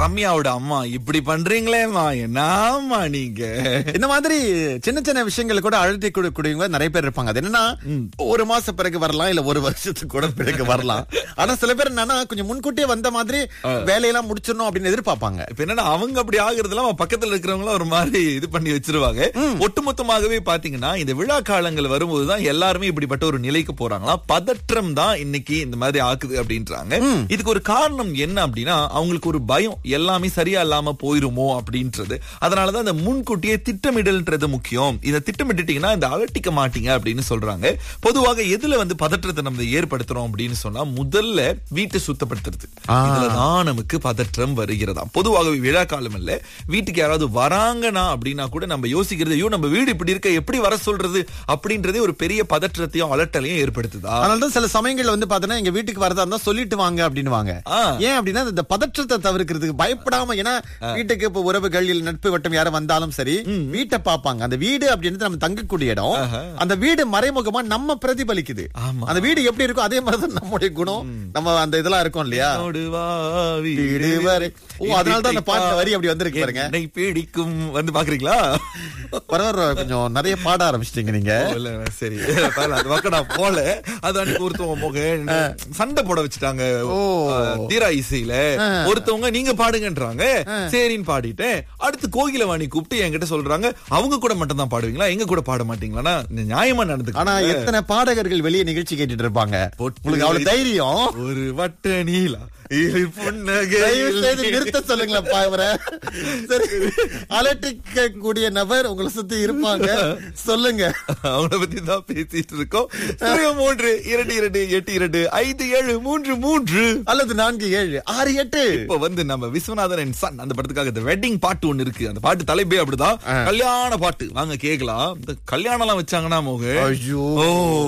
ரம்யாவோட அம்மா இப்படி பண்றீங்களேம்மா என்னம்மா நீங்க இந்த மாதிரி சின்ன சின்ன விஷயங்கள் கூட அழுத்தி கொடுக்கக்கூடியவங்க நிறைய பேர் இருப்பாங்க அது என்னன்னா ஒரு மாசம் பிறகு வரலாம் இல்ல ஒரு வருஷத்துக்கு கூட பிறகு வரலாம் ஆனா சில பேர் என்னன்னா கொஞ்சம் முன்கூட்டியே வந்த மாதிரி வேலையெல்லாம் முடிச்சிடணும் அப்படின்னு எதிர்பார்ப்பாங்க இப்ப என்னன்னா அவங்க அப்படி ஆகுறதுல அவன் பக்கத்துல இருக்கிறவங்க ஒரு மாதிரி இது பண்ணி வச்சிருவாங்க ஒட்டுமொத்தமாகவே பாத்தீங்கன்னா இந்த விழா காலங்கள் வரும்போதுதான் எல்லாருமே இப்படிப்பட்ட ஒரு நிலைக்கு போறாங்களா பதற்றம் தான் இன்னைக்கு இந்த மாதிரி ஆக்குது அப்படின்றாங்க இதுக்கு ஒரு காரணம் என்ன அப்படின்னா அவங்களுக்கு ஒரு பயம் எல்லாமே சரியா இல்லாம போயிருமோ அப்படின்றது அதனாலதான் இந்த முன்கூட்டியே திட்டமிடல்ன்றது முக்கியம் இதை திட்டமிட்டுட்டீங்கன்னா இந்த அகட்டிக்க மாட்டீங்க அப்படின்னு சொல்றாங்க பொதுவாக எதுல வந்து பதற்றத்தை நம்ம ஏற்படுத்துறோம் அப்படின்னு சொன்னா முதல்ல வீட்டை சுத்தப்படுத்துறது இதுலதான் நமக்கு பதற்றம் வருகிறதாம் பொதுவாகவே விழா காலம் இல்ல வீட்டுக்கு யாராவது வராங்கன்னா அப்படின்னா கூட நம்ம யோசிக்கிறது ஐயோ நம்ம வீடு இப்படி இருக்க எப்படி வர சொல்றது அப்படின்றதே ஒரு பெரிய பதற்றத்தையும் அலட்டலையும் ஏற்படுத்துதா அதனாலதான் சில சமயங்கள்ல வந்து பாத்தீங்கன்னா எங்க வீட்டுக்கு வரதா இருந்தா சொல்லிட்டு வாங்க அப்படின்னுவாங்க ஆ. ஏன் அப்படின்னா இந்த பதற்றத்தை தவிர்க்கிறதுக்கு பயப்படாம ஏன்னா வீட்டுக்கு இப்ப உறவுகள் இல்ல நட்பு வட்டம் யாரும் வந்தாலும் சரி வீட்டை பார்ப்பாங்க அந்த வீடு அப்படின்றது நம்ம தங்கக்கூடிய இடம் அந்த வீடு மறைமுகமா நம்ம பிரதிபலிக்குது ஆமா. அந்த வீடு எப்படி இருக்கும் அதே மாதிரிதான் நம்முடைய குணம் நம்ம அந்த இதெல்லாம் இருக்கும் இல்லையா என்னோடு வா, வீடு வரை. ஓ, அதனாலதான் அந்த பாட்டு வரி அப்படி வந்திருக்கு பாருங்க. என்னை பிடிக்கும் வந்து பாக்குறீங்களா பரவாயில்ல கொஞ்சம் நிறைய பாட ஆரம்பிச்சிட்டீங்க நீங்க ஓ, இல்ல, சரி பரவாயில்ல, அது பக்கடா போல அது அன்னைக்கு ஒருத்தவங்க போக சண்டை போட வச்சுட்டாங்க ஓ. அஹ், தீரா இசையில ஒருத்தவங்க நீங்க பாடுங்கன்றாங்க சரின்னு பாடிட்டேன் அடுத்து கோகிலவாணி கூப்பிட்டு என்கிட்ட சொல்றாங்க அவங்க கூட மட்டும் தான் பாடுவீங்களா எங்க கூட பாட மாட்டீங்களா நியாயமா நடந்துக்க ஆனா எத்தனை பாடகர்கள் வெளியே நிகழ்ச்சி கேட்டுட்டு இருப்பாங்க பொட்டு உங்களுக்கு அவ்வளவு தைரியம் ஒரு வட்ட நீலா இரு புன்னகை தயவு செய்து நிறுத்த சொல்லுங்களேன்ப்பா இவரை சரி அலட்டிக்க கூடிய நபர் உங்களை சுத்தி இருப்பாங்க சொல்லுங்க அவங்கள பத்தி தான் பேசிட்டு இருக்கோம் சுழியம் மூன்று இரண்டு இரண்டு எட்டு இரண்டு ஐந்து ஏழு மூன்று மூன்று அல்லது நான்கு ஏழு ஆறு எட்டு இப்ப வந்து நம்ம விஸ்வநாதன் அண்ட் சன் அந்த படத்துக்காக இந்த வெட்டிங் பாட்டு ஒண்ணு இருக்கு அந்த பாட்டு தலைப்பே அப்படிதான் கல்யாண பாட்டு வாங்க கேக்கலாம் இந்த கல்யாணம் எல்லாம் வச்சாங்கன்னா மோக ஐயோ ஓ